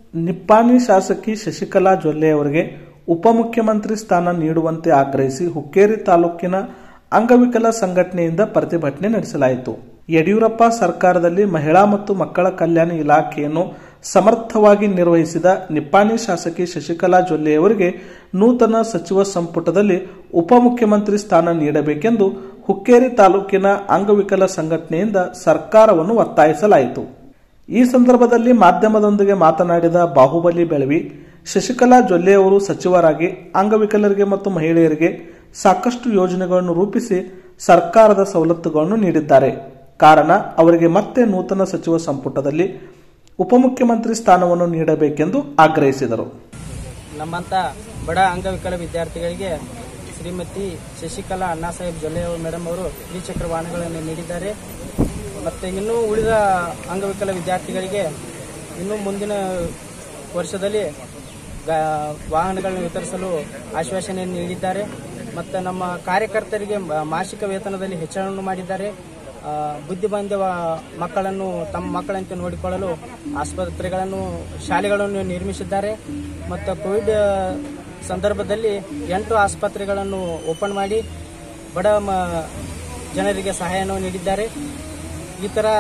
ನಿಪ್ಪಾಣಿ ಶಾಸಕಿ ಶಶಿಕಲಾ ಜೊಲ್ಲೆ ಅವರಿಗೆ ಉಪಮುಖ್ಯಮಂತ್ರಿ ಸ್ಥಾನ ನೀಡುವಂತೆ ಆಗ್ರಹಿಸಿ ಹುಕ್ಕೇರಿ ತಾಲೂಕಿನ ಅಂಗವಿಕಲ ಸಂಘಟನೆಯಿಂದ ಪ್ರತಿಭಟನೆ ನಡೆಸಲಾಯಿತು ಯಡಿಯೂರಪ್ಪ ಸರ್ಕಾರದಲ್ಲಿ ಮಹಿಳಾ ಮತ್ತು ಮಕ್ಕಳ ಕಲ್ಯಾಣ ಇಲಾಖೆಯನ್ನು ಸಮರ್ಥವಾಗಿ ನಿರ್ವಹಿಸಿದ ನಿಪ್ಪಾಣಿ ಶಾಸಕಿ ಶಶಿಕಲಾ ಜೊಲ್ಲೆ ಅವರಿಗೆ ನೂತನ ಸಚಿವ ಸಂಪುಟದಲ್ಲಿ ಉಪಮುಖ್ಯಮಂತ್ರಿ ಸ್ಥಾನ ನೀಡಬೇಕೆಂದು ಹುಕ್ಕೇರಿ ತಾಲೂಕಿನ ಅಂಗವಿಕಲ ಸಂಘಟನೆಯಿಂದ ಸರ್ಕಾರವನ್ನು ಒತ್ತಾಯಿಸಲಾಯಿತು ಈ ಸಂದರ್ಭದಲ್ಲಿ ಮಾಧ್ಯಮದೊಂದಿಗೆ ಮಾತನಾಡಿದ ಬಾಹುಬಲಿ ಬೆಳವಿ ಶಶಿಕಲಾ ಜೊಲ್ಲೆ ಅವರು ಸಚಿವರಾಗಿ ಅಂಗವಿಕಲರಿಗೆ ಮತ್ತು ಮಹಿಳೆಯರಿಗೆ ಸಾಕಷ್ಟು ಯೋಜನೆಗಳನ್ನು ರೂಪಿಸಿ ಸರ್ಕಾರದ ಸವಲತ್ತುಗಳನ್ನು ನೀಡಿದ್ದಾರೆ ಕಾರಣ ಅವರಿಗೆ ಮತ್ತೆ ನೂತನ ಸಚಿವ ಸಂಪುಟದಲ್ಲಿ ಉಪಮುಖ್ಯಮಂತ್ರಿ ಸ್ಥಾನವನ್ನು ನೀಡಬೇಕೆಂದು ಆಗ್ರಹಿಸಿದರು ನಮ್ಮಂಥ ಬಡ ಅಂಗವಿಕಲ ವಿದ್ಯಾರ್ಥಿಗಳಿಗೆ ಶ್ರೀಮತಿ ಶಶಿಕಲಾ ಅಣ್ಣಾಸಾಹೇಬ್ ಜೊಲ್ಲೆ ಮೇಡಮ್ ಅವರು ದ್ವಿಚಕ್ರ ವಾಹನಗಳನ್ನು ನೀಡಿದ್ದಾರೆ ಮತ್ತು ಇನ್ನೂ ಉಳಿದ ಅಂಗವಿಕಲ ವಿದ್ಯಾರ್ಥಿಗಳಿಗೆ ಇನ್ನೂ ಮುಂದಿನ ವರ್ಷದಲ್ಲಿ ಗ- ವಾಹನಗಳನ್ನು ವಿತರಿಸಲು ಆಶ್ವಾಸನೆಯನ್ನು ನೀಡಿದ್ದಾರೆ ಮತ್ತು ನಮ್ಮ ಕಾರ್ಯಕರ್ತರಿಗೆ ಮ- ಮಾಸಿಕ ವೇತನದಲ್ಲಿ ಹೆಚ್ಚಳವನ್ನು ಮಾಡಿದ್ದಾರೆ ಆ, ಬುದ್ಧಿಬಂಧವ ಮಕ್ಕಳನ್ನು ತಮ್ಮ ಮಕ್ಕಳಂತೆ ನೋಡಿಕೊಳ್ಳಲು ಆಸ್ಪತ್ರೆಗಳನ್ನು ಶಾಲೆಗಳನ್ನು ನಿರ್ಮಿಸಿದ್ದಾರೆ ಮತ್ತು ಕೋವಿಡ್ ಸಂದರ್ಭದಲ್ಲಿ ಎಂಟು ಆಸ್ಪತ್ರೆಗಳನ್ನು ಓಪನ್ ಮಾಡಿ ಬಡ ಮ- ಜನರಿಗೆ ಸಹಾಯವನ್ನು ನೀಡಿದ್ದಾರೆ ಈ ಥರ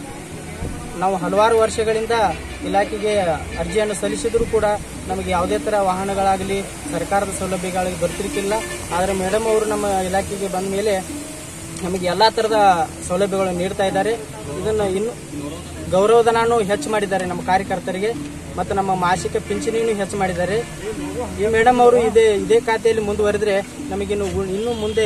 ನಾವು ಹಲವಾರು ವರ್ಷಗಳಿಂದ ಇಲಾಖೆಗೆ ಅರ್ಜಿಯನ್ನು ಸಲ್ಲಿಸಿದರೂ ಕೂಡ ನಮಗೆ ಯಾವುದೇ ಥರ ವಾಹನಗಳಾಗಲಿ ಸರ್ಕಾರದ ಸೌಲಭ್ಯಗಳಾಗಲಿ ಬರ್ತಿರ್ಕಿಲ್ಲ ಆದರೆ ಮೇಡಮ್ ಅವರು ನಮ್ಮ ಇಲಾಖೆಗೆ ಬಂದ ಮೇಲೆ ನಮಗೆ ಎಲ್ಲ ಥರದ ಸೌಲಭ್ಯಗಳನ್ನು ನೀಡ್ತಾ ಇದ್ದಾರೆ ಇದನ್ನು ಇನ್ನು ಗೌರವಧನನೂ ಹೆಚ್ಚು ಮಾಡಿದ್ದಾರೆ ನಮ್ಮ ಕಾರ್ಯಕರ್ತರಿಗೆ ಮತ್ತು ನಮ್ಮ ಮಾಸಿಕ ಪಿಂಚಣಿಯನ್ನು ಹೆಚ್ಚು ಮಾಡಿದ್ದಾರೆ ಈ ಮೇಡಮ್ ಅವರು ಇದೇ ಇದೇ ಖಾತೆಯಲ್ಲಿ ಮುಂದುವರೆದ್ರೆ ನಮಗಿನ್ನು ಉ- ಇನ್ನು ಮುಂದೆ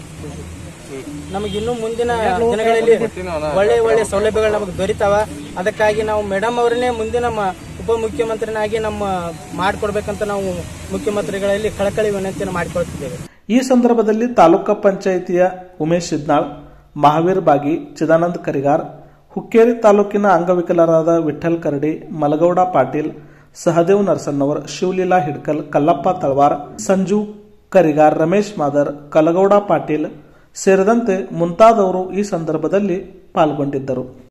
ನಮಗೆ ಇನ್ನು ಮುಂದಿನ ದಿನಗಳಲ್ಲಿ ಒಳ್ಳೆ ಒಳ್ಳೆ ಸೌಲಭ್ಯಗಳು ನಮಗೆ ದೊರೀತಾವ ಅದಕ್ಕಾಗಿ ನಾವು ಮೇಡಮ್ ಅವರನ್ನೇ ಮುಂದಿನ ಮ- ಉಪಮುಖ್ಯಮಂತ್ರಿನಾಗಿ ನಮ್ಮ ಮಾಡಿಕೊಡ್ಬೇಕಂತ ನಾವು ಮುಖ್ಯಮಂತ್ರಿಗಳಲ್ಲಿ ಕಳಕಳಿ ವಿನಂತಿಯನ್ನು ಮಾಡಿಕೊಳ್ತಿದ್ದೇವೆ ಈ ಸಂದರ್ಭದಲ್ಲಿ ತಾಲೂಕಾ ಪಂಚಾಯಿತಿಯ ಉಮೇಶ್ ಸಿದ್ನಾಳ್ ಮಹಾವೀರ್ ಬಾಗಿ ಚಿದಾನಂದ್ ಕರಿಗಾರ್ ಹುಕ್ಕೇರಿ ತಾಲೂಕಿನ ಅಂಗವಿಕಲರಾದ ವಿಠಲ್ ಕರಡಿ ಮಲಗೌಡ ಪಾಟೀಲ್ ಸಹದೇವ್ ನರಸನ್ನವರ್ ಶಿವಲೀಲಾ ಹಿಡ್ಕಲ್ ಕಲ್ಲಪ್ಪ ತಳವಾರ್ ಸಂಜು ಕರಿಗಾರ್ ರಮೇಶ್ ಮಾದರ್ ಕಲಗೌಡ ಪಾಟೀಲ್ ಸೇರಿದಂತೆ ಮುಂತಾದವರು ಈ ಸಂದರ್ಭದಲ್ಲಿ ಪಾಲ್ಗೊಂಡಿದ್ದರು